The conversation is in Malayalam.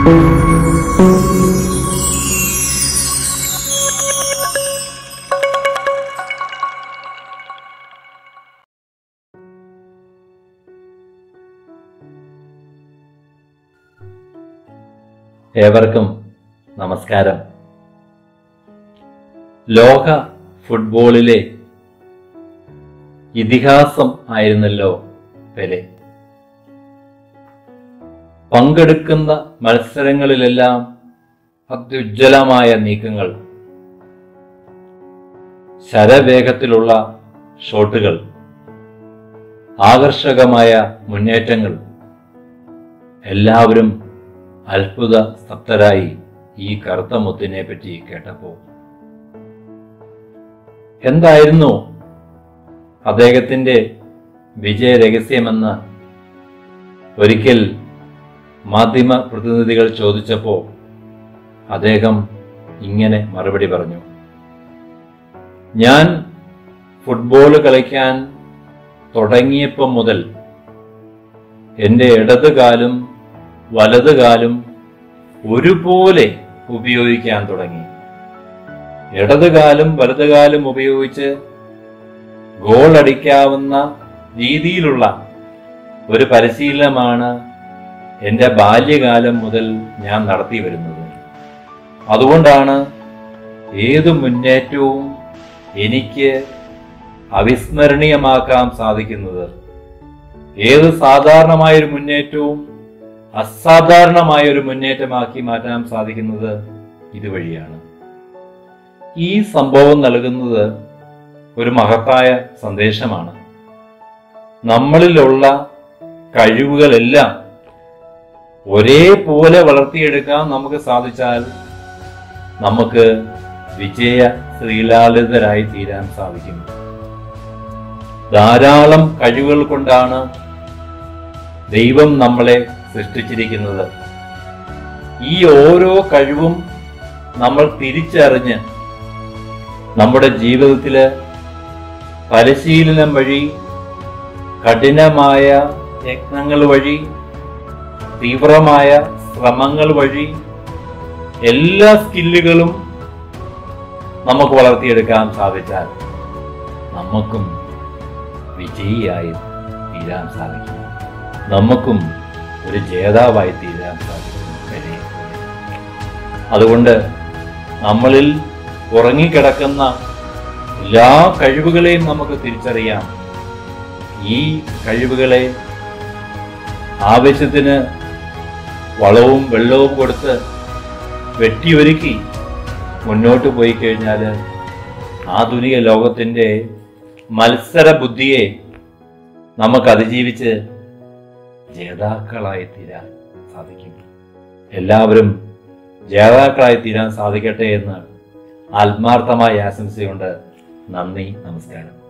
ഏവർക്കും നമസ്കാരം ലോക ഫുട്ബോളിലെ ഇതിഹാസം ആയിരുന്നല്ലോ പെലെ പങ്കെടുക്കുന്ന മത്സരങ്ങളിലെല്ലാം അത്യുജ്വലമായ നീക്കങ്ങൾ ശരവേഗത്തിലുള്ള ഷോട്ടുകൾ ആകർഷകമായ മുന്നേറ്റങ്ങൾ എല്ലാവരും അത്ഭുത സ്തബ്ധരായി ഈ കറുത്ത മുത്തിനെ പറ്റി കേട്ടപ്പോ എന്തായിരുന്നു അദ്ദേഹത്തിന്റെ വിജയ രഹസ്യമെന്ന് ഒരിക്കൽ മാധ്യമ പ്രതിനിധികൾ ചോദിച്ചപ്പോ അദ്ദേഹം ഇങ്ങനെ മറുപടി പറഞ്ഞു ഞാൻ ഫുട്ബോൾ കളിക്കാൻ തുടങ്ങിയപ്പം മുതൽ എൻ്റെ ഇടത് കാലും വലത് കാലും ഒരുപോലെ ഉപയോഗിക്കാൻ തുടങ്ങി ഇടത് കാലും വലത് കാലും ഉപയോഗിച്ച് ഗോൾ അടിക്കാവുന്ന രീതിയിലുള്ള ഒരു പരിശീലനമാണ് എൻ്റെ ബാല്യകാലം മുതൽ ഞാൻ നടത്തി വരുന്നത് അതുകൊണ്ടാണ് ഏത് മുന്നേറ്റവും എനിക്ക് അവിസ്മരണീയമാക്കാൻ സാധിക്കുന്നത് ഏത് സാധാരണമായൊരു മുന്നേറ്റവും അസാധാരണമായ ഒരു മുന്നേറ്റമാക്കി മാറ്റാൻ സാധിക്കുന്നത് ഇതുവഴിയാണ് ഈ സംഭവം നൽകുന്നത് ഒരു മഹത്തായ സന്ദേശമാണ് നമ്മളിലുള്ള കഴിവുകളെല്ലാം ഒരേപോലെ വളർത്തിയെടുക്കാൻ നമുക്ക് സാധിച്ചാൽ നമുക്ക് വിജയ ശ്രീലാളിതരായി തീരാൻ സാധിക്കും ധാരാളം കഴിവുകൾ കൊണ്ടാണ് ദൈവം നമ്മളെ സൃഷ്ടിച്ചിരിക്കുന്നത് ഈ ഓരോ കഴിവും നമ്മൾ തിരിച്ചറിഞ്ഞ് നമ്മുടെ ജീവിതത്തില് പരിശീലനം വഴി കഠിനമായ യത്നങ്ങൾ വഴി തീവ്രമായ ശ്രമങ്ങൾ വഴി എല്ലാ സ്കില്ലുകളും നമുക്ക് വളർത്തിയെടുക്കാൻ സാധിച്ചാൽ നമുക്കും വിജയിയായി തീരാൻ സാധിക്കും നമുക്കും ഒരു ജേതാവായി തീരാൻ സാധിക്കും പെലെ. അതുകൊണ്ട് നമ്മളിൽ ഉറങ്ങിക്കിടക്കുന്ന എല്ലാ കഴിവുകളെയും നമുക്ക് തിരിച്ചറിയാം ഈ കഴിവുകളെ ആവശ്യത്തിന് വളവും വെള്ളവും കൊടുത്ത് വെട്ടിയൊരുക്കി മുന്നോട്ട് പോയി കഴിഞ്ഞാൽ ആധുനിക ലോകത്തിൻ്റെ മത്സര ബുദ്ധിയെ നമുക്ക് അതിജീവിച്ച് ജേതാക്കളായി തീരാൻ സാധിക്കും എല്ലാവരും ജേതാക്കളായി തീരാൻ സാധിക്കട്ടെ എന്ന് ആത്മാർത്ഥമായ ആശംസയുണ്ട് നന്ദി നമസ്കാരം